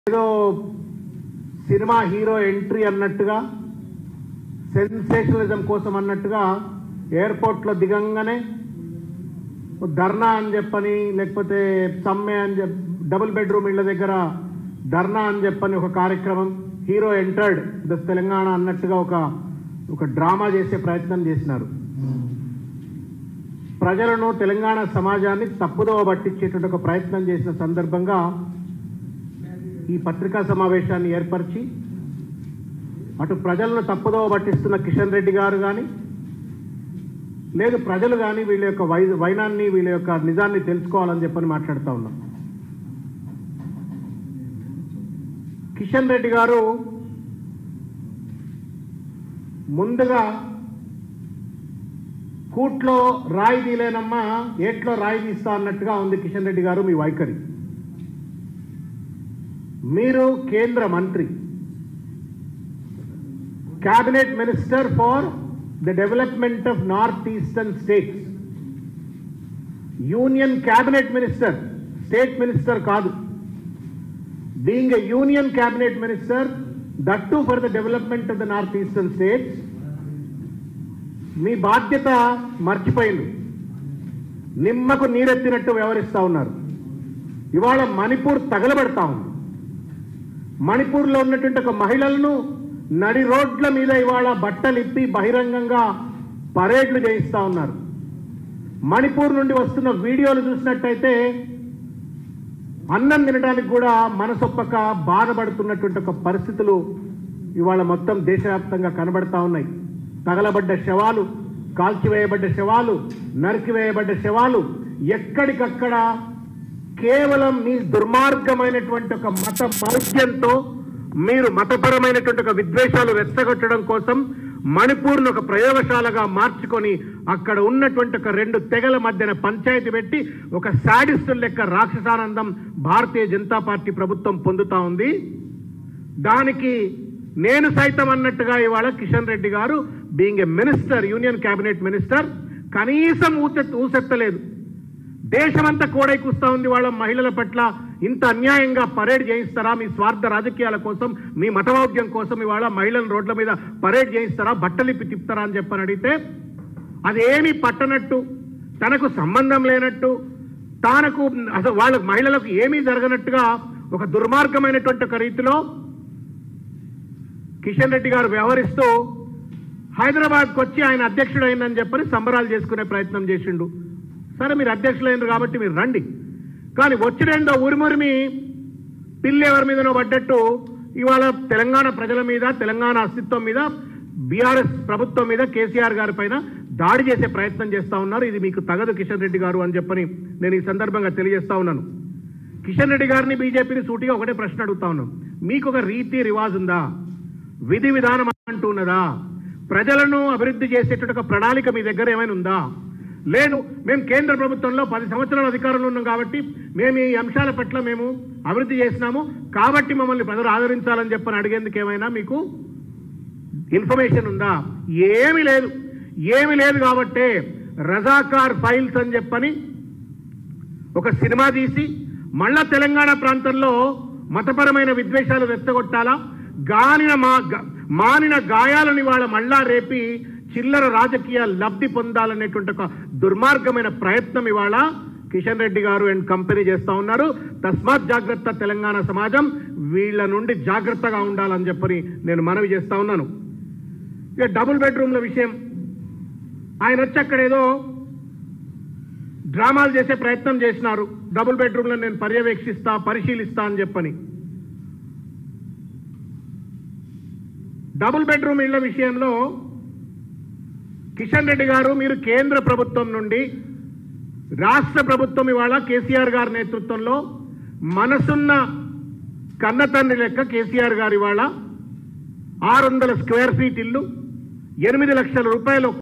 ఏదో cinema hero entry అన్నట్టుగా sensationalism కోసం అన్నట్టుగా ఎయిర్పోర్ట్లో దిగంగానే ధర్నా అని చెప్పని లేకపోతే సమ్మె అని చెప్ డబుల్ బెడ్రూమ్ ఇళ్ళ దగ్గర ధర్నా అని చెప్పని ఒక కార్యక్రమం హీరో ఎంటర్డ్ దస్ తెలంగాణ అన్నట్టుగా ఒక ఒక డ్రామా చేసే ప్రయత్నం చేసినారు ప్రజలను తెలంగాణ సమాజాన్ని తప్పుదోవ పట్టించేటువంటి ఒక ప్రయత్నం చేసిన సందర్భంగా ఈ పత్రికా సమావేశాన్ని ఏర్పరిచి అటు ప్రజలను తప్పుదోవ పట్టిస్తున్న కిషన్ రెడ్డి గారు కానీ లేదు ప్రజలు కానీ వీళ్ళ యొక్క వై వైనాన్ని వీళ్ళ యొక్క నిజాన్ని తెలుసుకోవాలని చెప్పని మాట్లాడుతూ ఉన్నాం కిషన్ రెడ్డి గారు ముందుగా కూట్లో రాయి తీలేనమ్మా ఏట్లో రాయి తీస్తా అన్నట్టుగా ఉంది కిషన్ రెడ్డి గారు మీ వైఖరి మీరు కేంద్ర మంత్రి cabinet minister for the development of north eastern states union cabinet minister state minister కాదు being a union cabinet minister that to for the development of the north eastern states మీ బాధ్యత మర్చిపోయింది నిమ్మకు నీరెత్తినట్టు వ్యవహరిస్తా ఉన్నారు ఇవాళ మణిపూర్ తగలబెడతా ఉంది మణిపూర్లో ఉన్నటువంటి ఒక మహిళలను నడి రోడ్ల మీద ఇవాళ బట్టలు ఇప్పి బహిరంగంగా పరేడ్లు చేయిస్తా ఉన్నారు మణిపూర్ నుండి వస్తున్న వీడియోలు చూసినట్టయితే అన్నం తినడానికి కూడా మనసొప్పక బాధపడుతున్నటువంటి ఒక పరిస్థితులు ఇవాళ మొత్తం దేశవ్యాప్తంగా కనబడతా ఉన్నాయి తగలబడ్డ శవాలు కాల్చివేయబడ్డ శవాలు నరికివేయబడ్డ శవాలు ఎక్కడికక్కడ కేవలం మీ దుర్మార్గమైనటువంటి ఒక మత మౌఢ్యంతో మీరు మతపరమైనటువంటి ఒక విద్వేషాలు రెచ్చగొట్టడం కోసం మణిపూర్ను ఒక ప్రయోగశాలగా మార్చుకొని అక్కడ ఉన్నటువంటి ఒక రెండు తెగల మధ్యన పంచాయతీ పెట్టి ఒక శాడిస్టుల లెక్క రాక్షసానందం భారతీయ జనతా పార్టీ ప్రభుత్వం పొందుతా ఉంది దానికి నేను సైతం అన్నట్టుగా ఇవాళ కిషన్ రెడ్డి గారు being a minister union cabinet minister కనీసం ఊసె ఊసెత్తలేదు దేశమంతా కోడై కూస్తా ఉంది వాళ్ళ మహిళల పట్ల ఇంత అన్యాయంగా పరేడ్ చేయిస్తారా మీ స్వార్థ రాజకీయాల కోసం మీ మతమౌఢ్యం కోసం ఇవాళ మహిళలను రోడ్ల మీద పరేడ్ చేయిస్తారా బట్టలిప్పి తిప్పుతారా అని చెప్పని అడిగితే అదేమీ పట్టనట్టు తనకు సంబంధం లేనట్టు తానకు అసలు వాళ్ళ మహిళలకు ఏమీ జరగనట్టుగా ఒక దుర్మార్గమైనటువంటి ఒక రీతిలో కిషన్ రెడ్డి గారు వ్యవహరిస్తూ హైదరాబాద్కి వచ్చి ఆయన అధ్యక్షుడు అయిందని చెప్పని సంబరాలు చేసుకునే ప్రయత్నం చేసిండు సరే మీరు అధ్యక్షులైనరు కాబట్టి మీరు రండి కానీ వచ్చిరేందో ఉరిమురిమి పిల్లి ఎవరి మీదనో పడ్డట్టు ఇవాళ తెలంగాణ ప్రజల మీద తెలంగాణ అస్తిత్వం మీద బీఆర్ఎస్ ప్రభుత్వం మీద కేసీఆర్ గారి పైన దాడి చేసే ప్రయత్నం చేస్తా ఉన్నారు ఇది మీకు తగదు కిషన్ రెడ్డి గారు అని చెప్పని నేను ఈ సందర్భంగా తెలియజేస్తా ఉన్నాను కిషన్ రెడ్డి గారిని బీజేపీని సూటిగా ఒకటే ప్రశ్న అడుగుతా ఉన్నాను మీకు ఒక రీతి రివాజ్ ఉందా విధి విధానం అంటూ ఉన్నదా ప్రజలను అభివృద్ధి చేసేటువంటి ఒక ప్రణాళిక మీ దగ్గర ఏమైనా ఉందా లేదు మేము కేంద్ర ప్రభుత్వంలో పది సంవత్సరాల అధికారంలో ఉన్నాం కాబట్టి మేము ఈ అంశాల పట్ల మేము అభివృద్ధి చేసినాము కాబట్టి మమ్మల్ని ప్రజలు ఆదరించాలని చెప్పని అడిగేందుకు ఏమైనా మీకు ఇన్ఫర్మేషన్ ఉందా ఏమీ లేదు ఏమీ లేదు కాబట్టే రజాకార్ ఫైల్స్ అని చెప్పని ఒక సినిమా తీసి మళ్ళా తెలంగాణ ప్రాంతంలో మతపరమైన విద్వేషాలు రెచ్చగొట్టాలా గానిన మా గ- మానిన గాయాలని వాళ్ళ మళ్ళా రేపి చిల్లర రాజకీయ లబ్ధి పొందాలనేటువంటి ఒక దుర్మార్గమైన ప్రయత్నం ఇవాళ కిషన్ రెడ్డి గారు అండ్ కంపెనీ చేస్తా ఉన్నారు తస్మాత్ జాగ్రత్త తెలంగాణ సమాజం వీళ్ళ నుండి జాగ్రత్తగా ఉండాలని చెప్పని నేను మనవి చేస్తా ఉన్నాను ఇక డబుల్ బెడ్రూమ్ల విషయం ఆయన వచ్చి అక్కడ ఏదో డ్రామాలు చేసే ప్రయత్నం చేసినారు డబుల్ బెడ్రూమ్లో నేను పర్యవేక్షిస్తా పరిశీలిస్తా అని చెప్పని డబుల్ బెడ్రూమ్ ఇళ్ల విషయంలో కిషన్ రెడ్డి గారు మీరు కేంద్ర ప్రభుత్వం నుండి రాష్ట్ర ప్రభుత్వం ఇవాళ కేసీఆర్ గారి నేతృత్వంలో మనసున్న కన్న తండ్రి లెక్క కేసీఆర్ గారు ఇవాళ ఆరు వందల స్క్వేర్ ఫీట్ ఇల్లు ఎనిమిది లక్షల రూపాయలు